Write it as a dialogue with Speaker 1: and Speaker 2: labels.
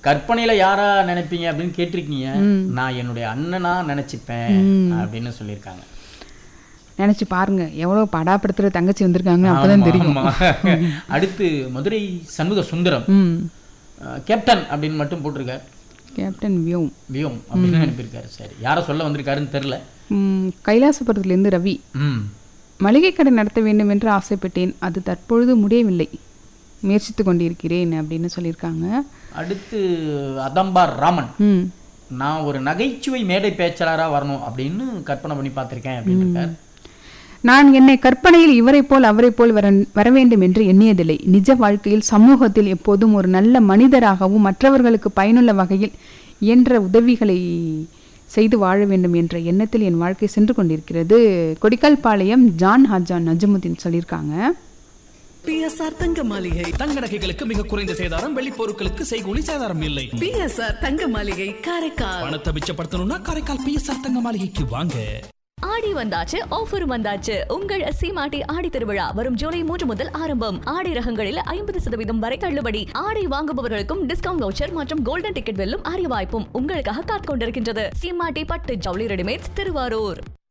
Speaker 1: கற்பனையில யாரா நினைப்பீங்க அப்படின்னு கேட்டிருக்கீங்க நான் என்னுடைய அண்ணனா நினைச்சுப்பேன் அப்படின்னு சொல்லியிருக்காங்க
Speaker 2: நினைச்சு பாருங்க எவ்வளவு படாப்படுத்துற தங்கச்சி வந்திருக்காங்க அப்பதான்
Speaker 1: ஆமா,
Speaker 2: தெரியும்
Speaker 1: ஆமா. அடுத்து மதுரை சண்முக சுந்தரம்
Speaker 2: ம்
Speaker 1: அஹ், கேப்டன் அப்படின்னு மட்டும் போட்டிருக்கார்
Speaker 2: கேப்டன் வியோம்
Speaker 1: வியோம் அப்படின்னு அனுப்பியிருக்காரு சரி யாரை சொல்ல வந்திருக்காருன்னு தெரில
Speaker 2: ம், கைலாசபுரத்திலிருந்து ரவி
Speaker 1: ம்
Speaker 2: மளிகை கடை நடத்த வேண்டும் என்று ஆசைப்பட்டேன் அது தற்பொழுது முடியவில்லை முயற்சித்து கொண்டிருக்கிறேன் அப்படின்னு சொல்லியிருக்காங்க
Speaker 1: அடுத்து அதம்பார் ராமன்
Speaker 2: ம்
Speaker 1: நான் ஒரு நகைச்சுவை மேடை பேச்சாளரா வரணும் அப்படின்னு கற்பனை பண்ணி பார்த்திருக்கேன் அப்படின்னு இருக்கார்
Speaker 2: நான் என்னை கற்பனையில் இவரைப் போல் அவரைப் போல் வர வர வேண்டும் என்று எண்ணியதில்லை நிஜ வாழ்க்கையில் சமூகத்தில் எப்போதும் ஒரு நல்ல மனிதராகவும் மற்றவர்களுக்கு பயனுள்ள வகையில் இயன்ற உதவிகளை செய்து வாழ வேண்டும் என்ற எண்ணத்தில் என் வாழ்க்கை சென்று கொண்டிருக்கிறது கொடிக்கால்பாளையம் ஜான் ஹாஜான் நஜமுதீன் சொல்லியிருக்காங்க
Speaker 3: பிஎஸ்ஆர் தங்க மாளிகை
Speaker 4: தங்க நகைகளுக்கு மிக குறைந்த சேதாரம் வெள்ளி பொருட்களுக்கு செய்கூலி சேதாரம் இல்லை
Speaker 3: பிஎஸ்ஆர் தங்க மாளிகை காரைக்கால்
Speaker 4: பணத்தை மிச்சப்படுத்தணும்னா காரைக்கால் பிஎஸ்ஆர் தங்க மாளிகைக்கு வாங்க
Speaker 5: ஆடி வந்தாச்சு ஆஃபரும் வந்தாச்சு உங்கள் சீமாட்டி ஆடி திருவிழா வரும் ஜூலை மூன்று முதல் ஆரம்பம் ஆடை ரகங்களில் ஐம்பது சதவீதம் வரை தள்ளுபடி ஆடை வாங்குபவர்களுக்கும் டிஸ்கவுண்ட் வவுச்சர் மற்றும் கோல்டன் டிக்கெட் வெல்லும் அரிய வாய்ப்பும் உங்களுக்காக காத்துக் கொண்டிருக்கின்றது சீமாட்டி பட்டு ஜவுளி ரெடிமேட்ஸ் திருவாரூர்